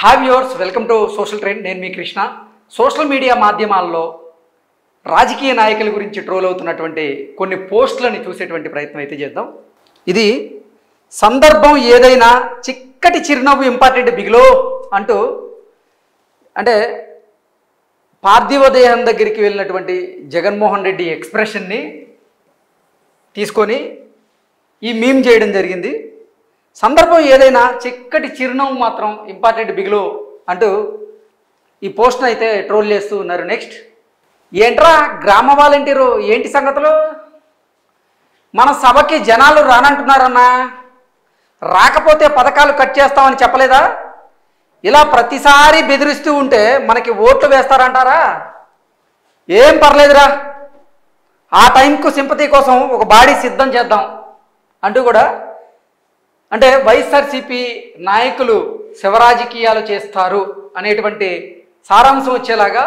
hi viewers welcome to social trend నేను మీ Krishna social media మాధ్యమాల్లో రాజకీయ నాయకుల గురించి ట్రోల్ అవుతున్నటువంటి కొన్ని పోస్టులని చూసేటువంటి ప్రయత్నం అయితే చేద్దాం ఇది సందర్భం ఏదైనా చిక్కటి చిరునవ్వు ఇంపార్టెంట్ బిగిలో అంటూ అంటే పార్థివోదయం దగ్గరికి వెళ్ళినటువంటి జగన్మోహన్ రెడ్డి ఎక్స్ప్రెషన్ని తీసుకొని ఈ మీమ్ చేయడం జరిగింది సందర్భం ఏదైనా చిక్కటి చిరునవ్వు మాత్రం ఇంపార్టెంట్ బిగులు అంటూ ఈ పోస్ట్ను అయితే ట్రోల్ చేస్తూ ఉన్నారు నెక్స్ట్ ఏంట్రా గ్రామ వాలంటీరు ఏంటి సంగతులు మన సభకి జనాలు రానంటున్నారన్నా రాకపోతే పథకాలు కట్ చేస్తామని చెప్పలేదా ఇలా ప్రతిసారి బెదిరిస్తూ ఉంటే మనకి ఓట్లు వేస్తారంటారా ఏం పర్లేదురా ఆ టైంకు సింపతి కోసం ఒక బాడీ సిద్ధం చేద్దాం అంటూ కూడా అంటే వైఎస్ఆర్సిపి నాయకులు శివరాజకీయాలు చేస్తారు అనేటువంటి సారాంశం వచ్చేలాగా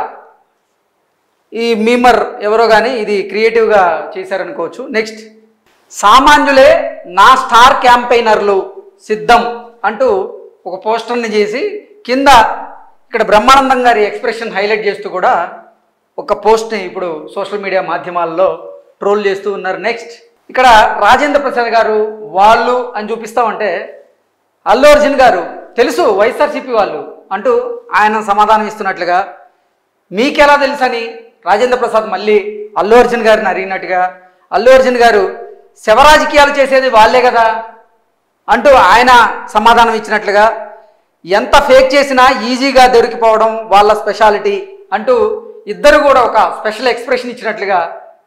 ఈ మీమర్ ఎవరో కానీ ఇది క్రియేటివ్గా చేశారనుకోవచ్చు నెక్స్ట్ సామాన్యులే నా స్టార్ క్యాంపెయినర్లు సిద్ధం అంటూ ఒక పోస్టర్ని చేసి కింద ఇక్కడ బ్రహ్మానందం గారి ఎక్స్ప్రెషన్ హైలైట్ చేస్తూ కూడా ఒక పోస్ట్ని ఇప్పుడు సోషల్ మీడియా మాధ్యమాల్లో ట్రోల్ చేస్తూ ఉన్నారు నెక్స్ట్ ఇక్కడ రాజేంద్ర ప్రసాద్ గారు వాళ్ళు అని చూపిస్తామంటే అల్లు అర్జున్ గారు తెలుసు వైఎస్ఆర్సీపీ వాళ్ళు అంటూ ఆయన సమాధానం ఇస్తున్నట్లుగా మీకెలా తెలుసని రాజేంద్ర ప్రసాద్ మళ్ళీ అల్లు అర్జున్ గారిని అడిగినట్టుగా అల్లు అర్జున్ గారు శవరాజకీయాలు చేసేది వాళ్ళే కదా అంటూ ఆయన సమాధానం ఇచ్చినట్లుగా ఎంత ఫేక్ చేసినా ఈజీగా దొరికిపోవడం వాళ్ళ స్పెషాలిటీ అంటూ ఇద్దరు కూడా ఒక స్పెషల్ ఎక్స్ప్రెషన్ ఇచ్చినట్లుగా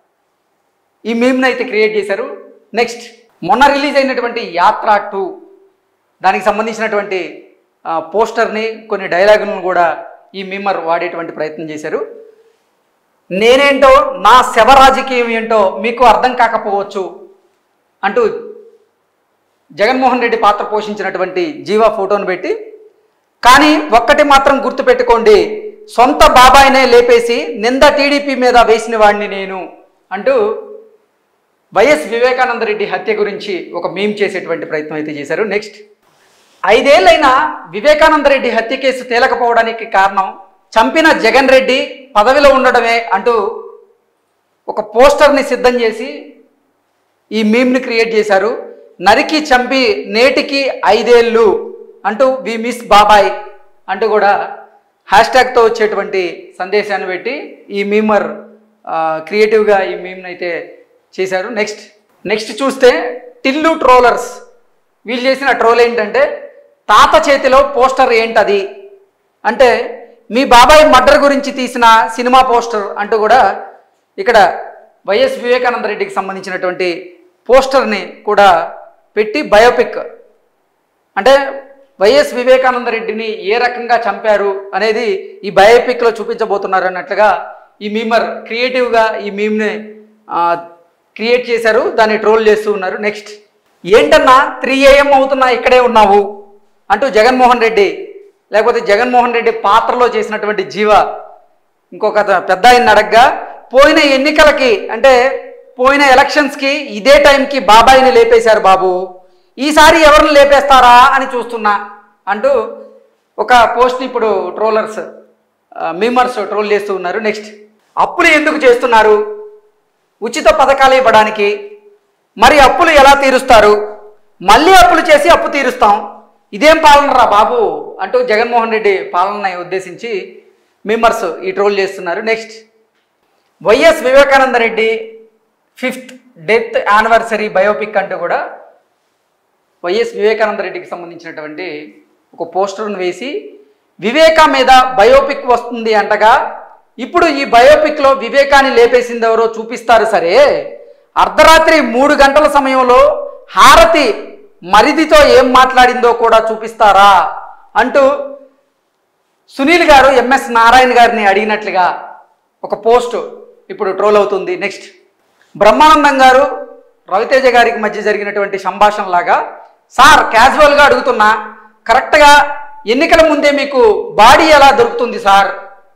ఈ మీమ్ని అయితే క్రియేట్ చేశారు నెక్స్ట్ మొన్న రిలీజ్ అయినటువంటి యాత్ర టూ దానికి సంబంధించినటువంటి ఆ, పోస్టర్ని కొన్ని డైలాగులను కూడా ఈ మీమర్ వాడేటువంటి ప్రయత్నం చేశారు నేనేంటో నా శవ రాజకీయం ఏంటో మీకు అర్థం కాకపోవచ్చు అంటూ జగన్మోహన్ రెడ్డి పాత్ర పోషించినటువంటి జీవా ఫోటోను పెట్టి కానీ ఒక్కటి మాత్రం గుర్తుపెట్టుకోండి సొంత బాబాయినే లేపేసి నింద టీడీపీ మీద వేసిన వాడిని నేను అంటూ వైఎస్ వివేకానంద రెడ్డి హత్య గురించి ఒక మీమ్ చేసేటువంటి ప్రయత్నం అయితే చేశారు నెక్స్ట్ ఐదేళ్లైనా వివేకానంద రెడ్డి హత్య కేసు తేలకపోవడానికి కారణం చంపిన జగన్ రెడ్డి పదవిలో ఉండడమే అంటూ ఒక పోస్టర్ని సిద్ధం చేసి ఈ మీమ్ని క్రియేట్ చేశారు నరికి చంపి నేటికి ఐదేళ్ళు అంటూ వి మిస్ బాబాయ్ అంటూ కూడా హ్యాష్ ట్యాగ్తో వచ్చేటువంటి సందేశాన్ని పెట్టి ఈ మీమర్ క్రియేటివ్గా ఈ మీమ్ని అయితే చేశారు నెక్స్ట్ నెక్స్ట్ చూస్తే టిల్లు ట్రోలర్స్ వీళ్ళు చేసిన ట్రోల్ ఏంటంటే తాత చేతిలో పోస్టర్ ఏంటది అంటే మీ బాబాయ్ మర్డర్ గురించి తీసిన సినిమా పోస్టర్ అంటూ కూడా ఇక్కడ వైఎస్ వివేకానంద రెడ్డికి సంబంధించినటువంటి పోస్టర్ని కూడా పెట్టి బయోపిక్ అంటే వైఎస్ వివేకానంద రెడ్డిని ఏ రకంగా చంపారు అనేది ఈ బయోపిక్లో చూపించబోతున్నారు అన్నట్లుగా ఈ మీమర్ క్రియేటివ్గా ఈ మీమ్ని క్రియేట్ చేశారు దాన్ని ట్రోల్ చేస్తూ ఉన్నారు నెక్స్ట్ ఏంటన్నా త్రీ ఏఎం అవుతున్నా ఇక్కడే ఉన్నావు అంటూ జగన్మోహన్ రెడ్డి లేకపోతే జగన్మోహన్ రెడ్డి పాత్రలో చేసినటువంటి జీవ ఇంకొక అత- పెద్ద ఆయన అడగ్గా పోయిన ఎన్నికలకి అంటే పోయిన ఎలక్షన్స్కి ఇదే టైంకి బాబాయిని లేపేశారు బాబు ఈసారి ఎవరిని లేపేస్తారా అని చూస్తున్నా అంటూ ఒక పోస్ట్ని ఇప్పుడు ట్రోలర్స్ మీమర్స్ ట్రోల్ చేస్తూ ఉన్నారు నెక్స్ట్ అప్పులు ఎందుకు చేస్తున్నారు ఉచిత పథకాలు ఇవ్వడానికి మరి అప్పులు ఎలా తీరుస్తారు మళ్ళీ అప్పులు చేసి అప్పు తీరుస్తాం ఇదేం పాలన రా బాబు అంటూ జగన్మోహన్ రెడ్డి పాలనని ఉద్దేశించి మెంబర్స్ ఈ ట్రోల్ చేస్తున్నారు next YS Vivekananda Reddy fifth death anniversary biopic అంటూ కూడా వైఎస్ వివేకానంద రెడ్డికి సంబంధించినటువంటి ఒక పోస్టర్ను వేసి వివేక మీద బయోపిక్ వస్తుంది అంటగా ఇప్పుడు ఈ బయోపిక్లో వివేకాన్ని లేపేసింది ఎవరో చూపిస్తారు సరే అర్ధరాత్రి మూడు గంటల సమయంలో హారతి మరిదితో ఏం మాట్లాడిందో కూడా చూపిస్తారా అంటూ సునీల్ గారు ఎంఎస్ నారాయణ గారిని అడిగినట్లుగా ఒక పోస్ట్ ఇప్పుడు ట్రోల్ అవుతుంది నెక్స్ట్ బ్రహ్మానందం గారు రవితేజ గారికి మధ్య జరిగినటువంటి సంభాషణ లాగా సార్ క్యాజువల్గా అడుగుతున్నా కరెక్ట్గా ఎన్నికల ముందే మీకు బాడీ ఎలా దొరుకుతుంది సార్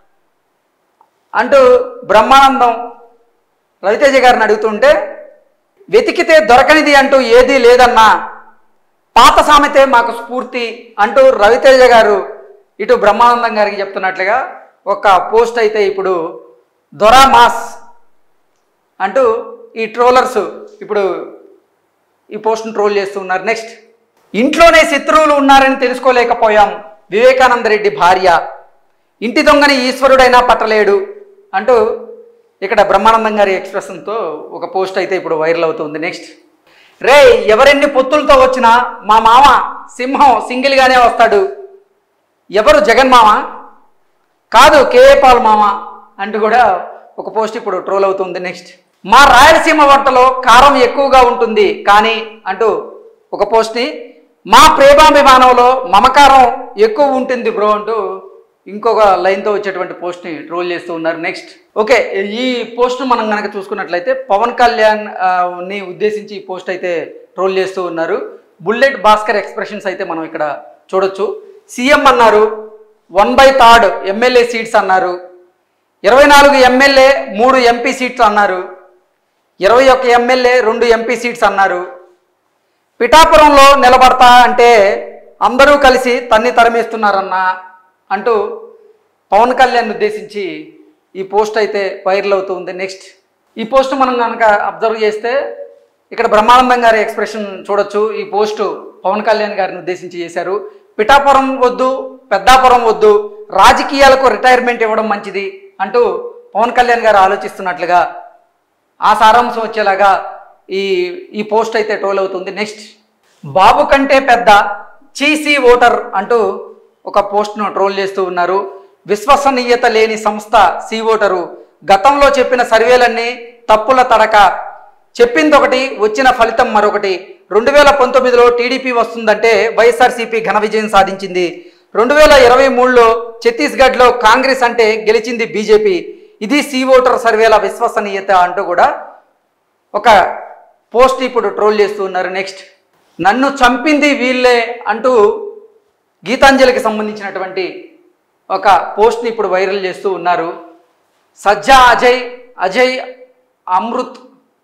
అంటూ బ్రహ్మానందం రవితేజ గారిని అడుగుతుంటే వెతికితే దొరకనిది అంటూ ఏదీ లేదన్నా పాత సామెతే మాకు స్ఫూర్తి అంటూ రవితేజ గారు ఇటు బ్రహ్మానందం గారికి చెప్తున్నట్లుగా ఒక పోస్ట్ అయితే ఇప్పుడు దొరా మాస్ అంటూ ఈ ట్రోలర్స్ ఇప్పుడు ఈ పోస్ట్ను ట్రోల్ చేస్తూ ఉన్నారు నెక్స్ట్ ఇంట్లోనే శత్రువులు ఉన్నారని తెలుసుకోలేకపోయాం వివేకానంద రెడ్డి భార్య ఇంటి దొంగని ఈశ్వరుడైనా పట్టలేడు అంటూ ఇక్కడ బ్రహ్మానందం గారి ఎక్స్ప్రెషన్తో ఒక పోస్ట్ అయితే ఇప్పుడు వైరల్ అవుతుంది నెక్స్ట్ రే ఎవరెన్ని పొత్తులతో వచ్చినా మా మామ సింహం సింగిల్గానే వస్తాడు ఎవరు జగన్ మామ కాదు కేఏ పాల్ మామ అంటూ కూడా ఒక పోస్ట్ ఇప్పుడు ట్రోల్ అవుతుంది నెక్స్ట్ మా రాయలసీమ వంటలో కారం ఎక్కువగా ఉంటుంది కానీ అంటూ ఒక పోస్ట్ని మా ప్రేమాభిమానంలో మమకారం ఎక్కువ ఉంటుంది బ్రో అంటూ ఇంకొక లైన్తో వచ్చేటువంటి పోస్ట్ని ట్రోల్ చేస్తూ ఉన్నారు నెక్స్ట్ ఓకే ఈ పోస్ట్ మనం కనుక చూసుకున్నట్లయితే పవన్ కళ్యాణ్ ఆ, ని ఉద్దేశించి ఈ పోస్ట్ అయితే ట్రోల్ చేస్తూ ఉన్నారు బుల్లెట్ భాస్కర్ ఎక్స్ప్రెషన్స్ అయితే మనం ఇక్కడ చూడొచ్చు సీఎం అన్నారు one by third MLA seats అన్నారు ఇరవై నాలుగు ఎమ్మెల్యే మూడు ఎంపీ సీట్స్ అన్నారు ఇరవై ఒక్క ఎమ్మెల్యే రెండు ఎంపీ సీట్స్ అన్నారు పిఠాపురంలో నిలబడతా అంటే అందరూ కలిసి తన్ని తరిమేస్తున్నారన్న అంటూ పవన్ కళ్యాణ్ ఉద్దేశించి ఈ పోస్ట్ అయితే వైరల్ అవుతుంది నెక్స్ట్ ఈ పోస్ట్ మనం కనుక అబ్జర్వ్ చేస్తే ఇక్కడ బ్రహ్మానందం గారి ఎక్స్ప్రెషన్ చూడొచ్చు ఈ పోస్ట్ పవన్ కళ్యాణ్ గారిని ఉద్దేశించి చేశారు పిఠాపురం వద్దు పెద్దాపురం వద్దు రాజకీయాలకు రిటైర్మెంట్ ఇవ్వడం మంచిది అంటూ పవన్ కళ్యాణ్ గారు ఆలోచిస్తున్నట్లుగా ఆ సారాంశం వచ్చేలాగా ఈ ఈ పోస్ట్ అయితే ట్రోల్ అవుతుంది నెక్స్ట్ బాబు కంటే పెద్ద చీసీ ఓటర్ అంటూ ఒక పోస్ట్ను ట్రోల్ చేస్తూ ఉన్నారు విశ్వసనీయత లేని సంస్థ సి ఓటరు గతంలో చెప్పిన సర్వేలన్నీ తప్పుల తడక చెప్పింది ఒకటి వచ్చిన ఫలితం మరొకటి రెండు వేల పంతొమ్మిదిలో టీడీపీ వస్తుందంటే వైఎస్ఆర్సీపీ ఘన విజయం సాధించింది రెండు వేల ఇరవై మూడులో ఛత్తీస్గఢ్లో కాంగ్రెస్ అంటే గెలిచింది బీజేపీ ఇది సి ఓటర్ సర్వేల విశ్వసనీయత అంటూ కూడా ఒక పోస్ట్ ఇప్పుడు ట్రోల్ చేస్తూ ఉన్నారు నెక్స్ట్ నన్ను చంపింది వీళ్ళే అంటూ గీతాంజలికి సంబంధించినటువంటి ఒక పోస్ట్ని ఇప్పుడు వైరల్ చేస్తూ ఉన్నారు సజ్జా అజయ్ అజయ్ అమృత్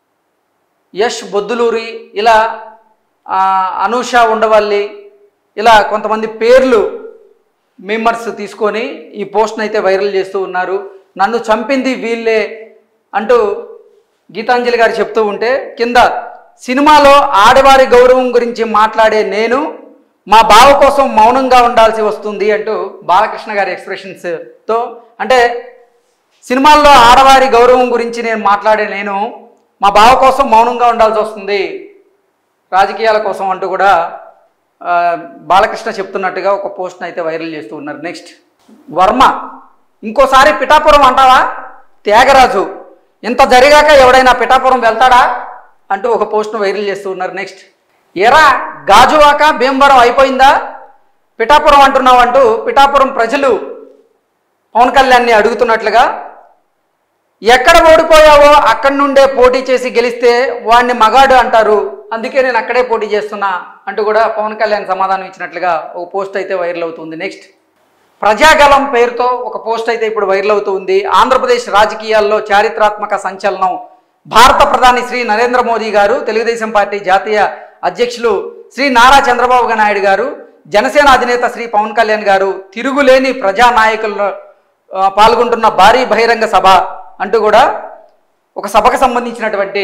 యష్ బొద్దులూరి ఇలా ఆ, అనూష ఉండవల్లి ఇలా కొంతమంది పేర్లు మెంబర్స్ తీసుకొని ఈ పోస్ట్ని అయితే వైరల్ చేస్తూ ఉన్నారు నన్ను చంపింది వీళ్ళే అంటూ గీతాంజలి గారు చెప్తూ ఉంటే కింద సినిమాలో ఆడవారి గౌరవం గురించి మాట్లాడే నేను మా బావ కోసం మౌనంగా ఉండాల్సి వస్తుంది అంటూ బాలకృష్ణ గారి ఎక్స్ప్రెషన్స్తో అంటే సినిమాల్లో ఆడవారి గౌరవం గురించి నేను మాట్లాడే నేను మా బావ కోసం మౌనంగా ఉండాల్సి వస్తుంది రాజకీయాల కోసం అంటూ కూడా ఆ, బాలకృష్ణ చెప్తున్నట్టుగా ఒక పోస్ట్ని అయితే వైరల్ చేస్తూ ఉన్నారు నెక్స్ట్ వర్మ ఇంకోసారి పిఠాపురం అంటావా త్యాగరాజు ఇంత జరిగాక ఎవడైనా పిఠాపురం వెళ్తాడా అంటూ ఒక పోస్ట్ను వైరల్ చేస్తూ ఉన్నారు నెక్స్ట్ ఎరా గాజువాక భీమవరం అయిపోయిందా పిఠాపురం అంటున్నావు అంటూ పిఠాపురం ప్రజలు పవన్ కళ్యాణ్ని అడుగుతున్నట్లుగా ఎక్కడ ఓడిపోయావో అక్కడి నుండే పోటీ చేసి గెలిస్తే వాడిని మగాడు అంటారు అందుకే నేను అక్కడే పోటీ చేస్తున్నా అంటూ కూడా పవన్ కళ్యాణ్ సమాధానం ఇచ్చినట్లుగా ఒక పోస్ట్ అయితే వైరల్ అవుతుంది నెక్స్ట్ ప్రజాగలం పేరుతో ఒక పోస్ట్ అయితే ఇప్పుడు వైరల్ అవుతుంది ఆంధ్రప్రదేశ్ రాజకీయాల్లో చారిత్రాత్మక సంచలనం భారత ప్రధాని శ్రీ నరేంద్ర మోదీ గారు తెలుగుదేశం పార్టీ జాతీయ అధ్యక్షులు శ్రీ నారా చంద్రబాబు నాయుడు గారు జనసేన అధినేత శ్రీ పవన్ కళ్యాణ్ గారు తిరుగులేని ప్రజానాయకుల్లో ఆ, పాల్గొంటున్న భారీ బహిరంగ సభ అంటూ కూడా ఒక సభకు సంబంధించినటువంటి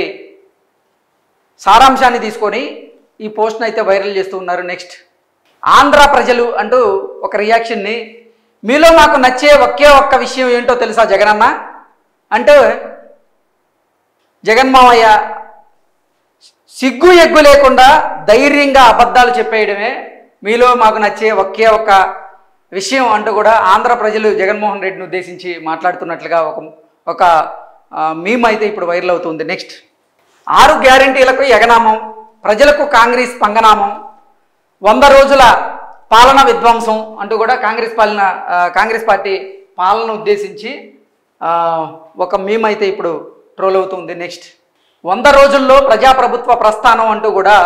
సారాంశాన్ని తీసుకొని ఈ పోస్ట్ని అయితే వైరల్ చేస్తూ ఉన్నారు నెక్స్ట్ ఆంధ్ర ప్రజలు అంటూ ఒక రియాక్షన్ని మీలో మాకు నచ్చే ఒకే ఒక్క విషయం ఏంటో తెలుసా జగనన్న అంటే జగన్మావయ్య సిగ్గు ఎగ్గు లేకుండా ధైర్యంగా అబద్ధాలు చెప్పేయడమే మీలో మాకు నచ్చే ఒకే ఒక్క విషయం అంటూ కూడా ఆంధ్ర ప్రజలు జగన్మోహన్ రెడ్డిని ఉద్దేశించి మాట్లాడుతున్నట్లుగా ఒక ఒక మీమ్ అయితే ఇప్పుడు వైరల్ అవుతుంది నెక్స్ట్ ఆరు గ్యారంటీలకు ఎగనామం ప్రజలకు కాంగ్రెస్ పంగనామం వంద రోజుల పాలన విధ్వంసం అంటూ కూడా కాంగ్రెస్ పాలన ఆ, కాంగ్రెస్ పార్టీ పాలన ఉద్దేశించి ఆ, ఒక మీమ్ అయితే ఇప్పుడు ట్రోల్ అవుతుంది నెక్స్ట్ వంద రోజుల్లో ప్రజాప్రభుత్వ ప్రస్థానం అంటూ కూడా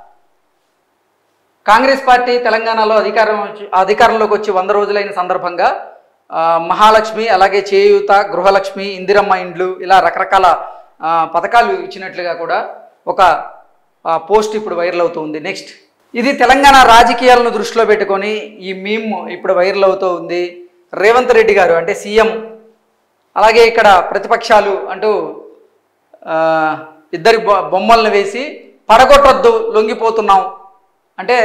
కాంగ్రెస్ పార్టీ తెలంగాణలో అధికారం వచ్చి- అధికారంలోకి వచ్చి వంద రోజులైన సందర్భంగా ఆ, మహాలక్ష్మి అలాగే చేయూత గృహలక్ష్మి ఇందిరమ్మ ఇండ్లు ఇలా రకరకాల ఆ, పథకాలు ఇచ్చినట్లుగా కూడా ఒక ఆ, పోస్ట్ ఇప్పుడు వైరల్ అవుతుంది నెక్స్ట్ ఇది తెలంగాణ రాజకీయాలను దృష్టిలో పెట్టుకొని ఈ మీమ్ ఇప్పుడు వైరల్ అవుతూ ఉంది రేవంత్ రెడ్డి గారు అంటే సీఎం అలాగే ఇక్కడ ప్రతిపక్షాలు అంటూ ఆ, ఇద్దరి బొ బొమ్మలను వేసి పడగొట్టొద్దు లొంగిపోతున్నాం అంటే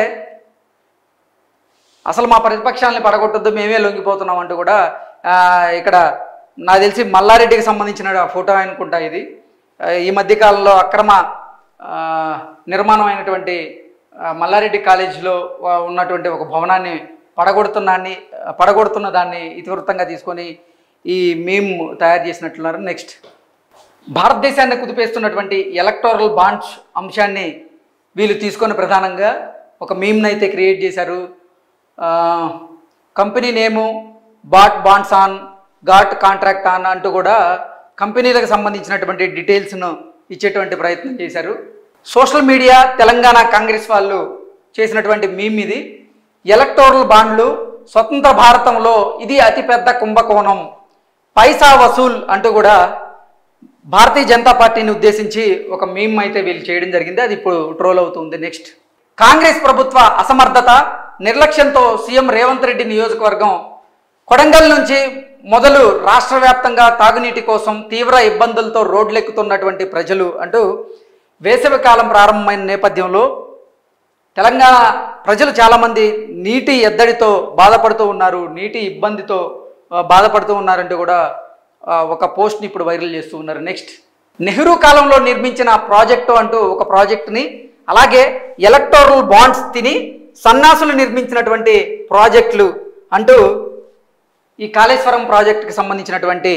అసలు మా ప్రతిపక్షాలని పడగొట్టొద్దు మేమే లొంగిపోతున్నాం అంటూ కూడా ఆ, ఇక్కడ నాకు తెలిసి మల్లారెడ్డికి సంబంధించిన ఫోటో అనుకుంటా ఇది ఆ, ఈ మధ్య కాలంలో అక్రమ ఆ, నిర్మాణం అయినటువంటి ఆ, మల్లారెడ్డి కాలేజీలో ఆ, ఉన్నటువంటి ఒక భవనాన్ని పడగొడుతున్నాన్ని పడగొడుతున్న దాన్ని ఇతివృత్తంగా తీసుకొని ఈ మీమ్ తయారు చేసినట్లున్నారు నెక్స్ట్ భారతదేశాన్ని కుదిపేస్తున్నటువంటి ఎలక్టోరల్ బాండ్స్ అంశాన్ని వీళ్ళు తీసుకొని ప్రధానంగా ఒక మీమ్ని అయితే క్రియేట్ చేశారు ఆ, company name bot bonds on ghat contract on అంటూ కూడా కంపెనీలకు సంబంధించినటువంటి డీటెయిల్స్ను ఇచ్చేటువంటి ప్రయత్నం చేశారు సోషల్ మీడియా తెలంగాణ కాంగ్రెస్ వాళ్ళు చేసినటువంటి మీమ్ ఇది ఎలక్టోరల్ బాండ్లు స్వతంత్ర భారతంలో ఇది అతిపెద్ద కుంభకోణం పైసా వసూల్ అంటూ కూడా భారతీయ జనతా పార్టీని ఉద్దేశించి ఒక మీమ్ అయితే వీళ్ళు చేయడం జరిగింది అది ఇప్పుడు ట్రోల్ అవుతుంది నెక్స్ట్ కాంగ్రెస్ ప్రభుత్వ అసమర్థత నిర్లక్ష్యంతో సీఎం రేవంత్ రెడ్డి నియోజకవర్గం కొడంగల్ నుంచి మొదలు రాష్ట్ర వ్యాప్తంగా తాగునీటి కోసం తీవ్ర ఇబ్బందులతో రోడ్లెక్కుతున్నటువంటి ప్రజలు అంటూ వేసవి కాలం ప్రారంభమైన నేపథ్యంలో తెలంగాణ ప్రజలు చాలామంది నీటి ఎద్దడితో బాధపడుతూ ఉన్నారు నీటి ఇబ్బందితో ఆ, బాధపడుతూ ఉన్నారంటూ కూడా ఆ, ఒక పోస్ట్ని ఇప్పుడు వైరల్ చేస్తూ ఉన్నారు నెక్స్ట్ నెహ్రూ కాలంలో నిర్మించిన ప్రాజెక్టు అంటూ ఒక ప్రాజెక్టుని అలాగే ఎలక్టోరల్ బాండ్స్ తిని సన్నాసులు నిర్మించినటువంటి ప్రాజెక్టులు అంటూ ఈ కాళేశ్వరం ప్రాజెక్టుకి సంబంధించినటువంటి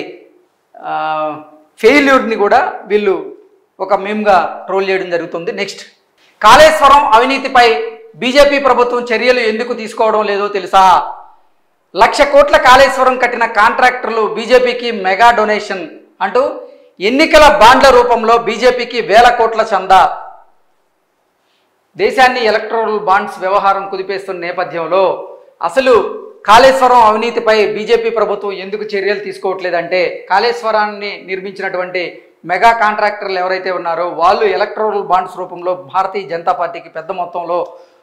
ఫెయిల్యూర్ని కూడా వీళ్ళు ఒక మేమ్గా ట్రోల్ చేయడం జరుగుతుంది నెక్స్ట్ కాళేశ్వరం అవినీతిపై బీజేపీ ప్రభుత్వం చర్యలు ఎందుకు తీసుకోవడం లేదో తెలుసా లక్ష కోట్ల కాళేశ్వరం కట్టిన కాంట్రాక్టర్లు బీజేపీకి మెగా డొనేషన్ అంటూ ఎన్నికల బాండ్ల రూపంలో బీజేపీకి వేల కోట్ల చందా దేశాన్ని ఎలక్ట్రల్ బాండ్స్ వ్యవహారం కుదిపేస్తున్న నేపథ్యంలో అసలు కాళేశ్వరం అవినీతిపై బీజేపీ ప్రభుత్వం ఎందుకు చర్యలు తీసుకోవట్లేదంటే కాళేశ్వరాన్ని నిర్మించినటువంటి మెగా కాంట్రాక్టర్లు ఎవరైతే ఉన్నారో వాళ్ళు ఎలక్ట్రల్ బాండ్స్ రూపంలో భారతీయ జనతా పార్టీకి పెద్ద మొత్తంలో